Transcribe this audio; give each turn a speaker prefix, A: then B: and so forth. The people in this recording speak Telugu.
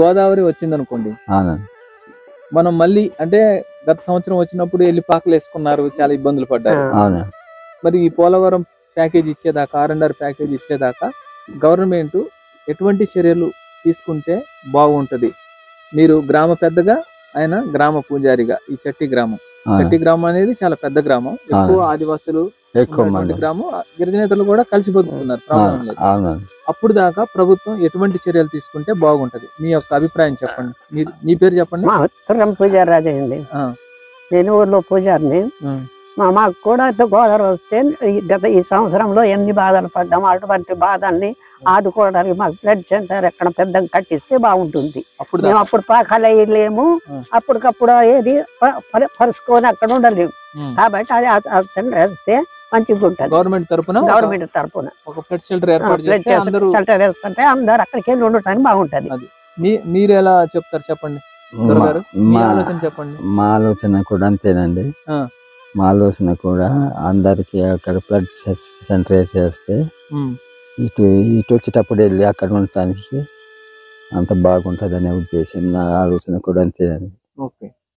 A: గోదావరి వచ్చింది అనుకోండి
B: అవునండి
A: మనం మళ్ళీ అంటే గత సంవత్సరం వచ్చినప్పుడు వెళ్ళి పాకలు వేసుకున్నారు చాలా ఇబ్బందులు పడ్డారు
B: అవునండి
A: మరి ఈ పోలవరం ప్యాకేజ్ ఇచ్చేదాకా ఆర్ అండ్ ఆర్ ప్యాకేజ్ ఇచ్చేదాకా గవర్నమెంట్ ఎటువంటి చర్యలు తీసుకుంటే బాగుంటది మీరు గ్రామ పెద్దగా ఆయన గ్రామ పూజారిగా ఈ చట్టి గ్రామం
B: అవునండి.
A: చట్టి గ్రామం అనేది చాలా పెద్ద గ్రామం ఎక్కువ
B: అవును.
A: ఆదివాసులు
B: ఎక్కువ
A: ఉన్నటువంటి
B: మంది
A: గ్రామం గిరిజనేతలు కూడా కలిసి బతుకుతున్నారు ప్రాబ్లం
B: అవును,
A: లేదు
B: అవునండి
A: అప్పుడు దాకా ప్రభుత్వం ఎటువంటి చర్యలు తీసుకుంటే బాగుంటది మీ యొక్క అభిప్రాయం చెప్పండి మీ మీ పేరు చెప్పండి
C: మా తుర్రం పూజారి రాజా అండి
A: ఆ.
C: నేను ఊర్లో పూజారిని
A: ఆ.
C: మా మాకు కూడా ఇంత గోదావరి వస్తే ఈ గత ఈ సంవత్సరంలో ఎన్ని బాధలు పడ్డాము అటువంటి బాధల్ని ఆదుకోవడానికి మాకు బ్లడ్ సెంటర్ ఎక్కడ పెద్దగా కట్టిస్తే బాగుంటుంది
A: అప్పుడు
C: మేము
A: దాకా
C: అప్పుడు పాకాలు వేయలేము
A: ఆ.
C: అప్పటికప్పుడు ఏది ప- ప- పరుచుకొని అక్కడ ఉండలేము
A: ఉమ్.
C: కాబట్టి అది ఆ- ఆ సెంటర్ వేస్తే మంచిగా ఉంటుంది
A: గవర్నమెంట్ తరపున ఒక-
C: గవర్నమెంట్ తరఫున
A: ఒక ఫ్లడ్ షెల్టర్ ఏర్పాటు చేస్తే అందరూ
C: సెంటర్ వేస్తుంటే అందరు అక్కడికి వెళ్ళి ఉండటానికి బాగుంటది
A: మీ మీరు ఎలా చెప్తారు చెప్పండి దొరగారు మీ
B: మా
A: ఆలోచన చెప్పండి
B: మా ఆలోచన కూడా అంతేనండి
A: ఆ.
B: మా ఆలోచన కూడా అందరికి అక్కడ బ్లడ్ సెంటర్ వేసేస్తే
A: ఉమ్.
B: ఇటు ఇటు వచ్చేటప్పుడు వెళ్ళి అక్కడ ఉండటానికి అంత బాగుంటుంది అనే ఉద్దేశం నా ఆలోచన కూడా అంతేనండి
A: ఓకే